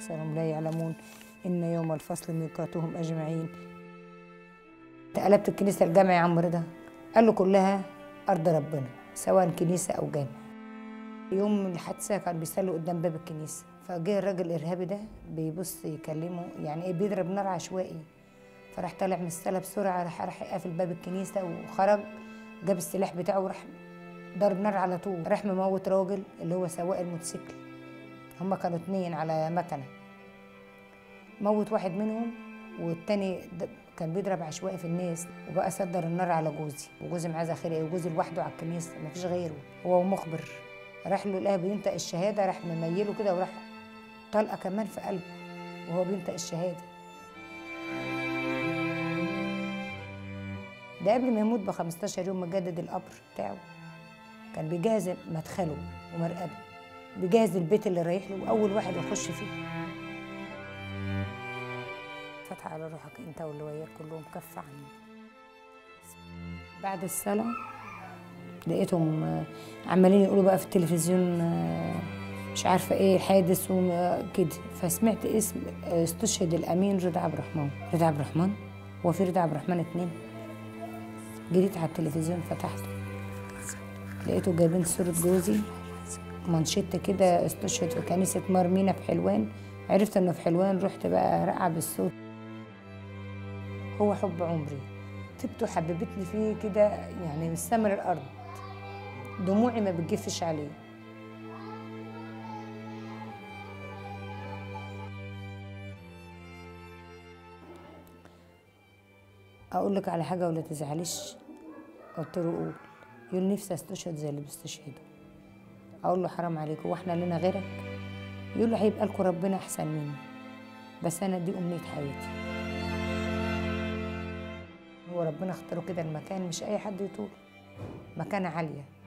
أكثرهم لا يعلمون إن يوم الفصل ميقاتهم أجمعين قلبت الكنيسة الجامع يا عم رضا قال له كلها أرض ربنا سواء كنيسة أو جامع يوم الحادثة كان بيصلوا قدام باب الكنيسة فجه الراجل الإرهابي ده بيبص يكلمه يعني إيه بيضرب نار عشوائي فراح طالع من الصالة بسرعة راح راح قافل باب الكنيسة وخرج جاب السلاح بتاعه وراح ضرب نار على طول راح مموت راجل اللي هو سواق الموتوسيكل هما كانوا اتنين على مكنة موت واحد منهم والتاني د- كان بيضرب عشوائي في الناس وبقى صدر النار على جوزي وجوزي معاه ذخيره وجوزي لوحده على الكنيسه مفيش غيره هو مخبر راح له لقاه بينطق الشهاده راح مميله كده وراح طلقه كمان في قلبه وهو بينطق الشهاده ده قبل ما يموت ب 15 يوم مجدد القبر بتاعه كان بيجهز مدخله ومرقده بيجهز البيت اللي رايح له واول واحد يخش فيه فتح على روحك انت واللي وياك كلهم كف عني بعد الصلاة لقيتهم آه، عمالين يقولوا بقى في التلفزيون آه، مش عارفة ايه حادث وكده فسمعت اسم آه، استشهد الأمين رضا عبد الرحمن رضا عبد الرحمن هو في رضا عبد الرحمن اتنين جريت على التلفزيون فتحته لقيته جايبين صورة جوزي منشط كده استشهد في كنيسة مرمينا في حلوان عرفت انه في حلوان رحت بقى رقع بالصوت هو حب عمري تبته حببتني فيه كده يعني من سمر الارض دموعي ما بتجفش عليه اقول لك على حاجه ولا تزعليش قلت له قول يقول نفسي استشهد زي اللي بيستشهدوا اقول له حرام عليك هو احنا لنا غيرك يقول له هيبقى لكم ربنا احسن مني بس انا دي امنيه حياتي هو ربنا اختاره كده المكان مش اي حد يطول مكانه عاليه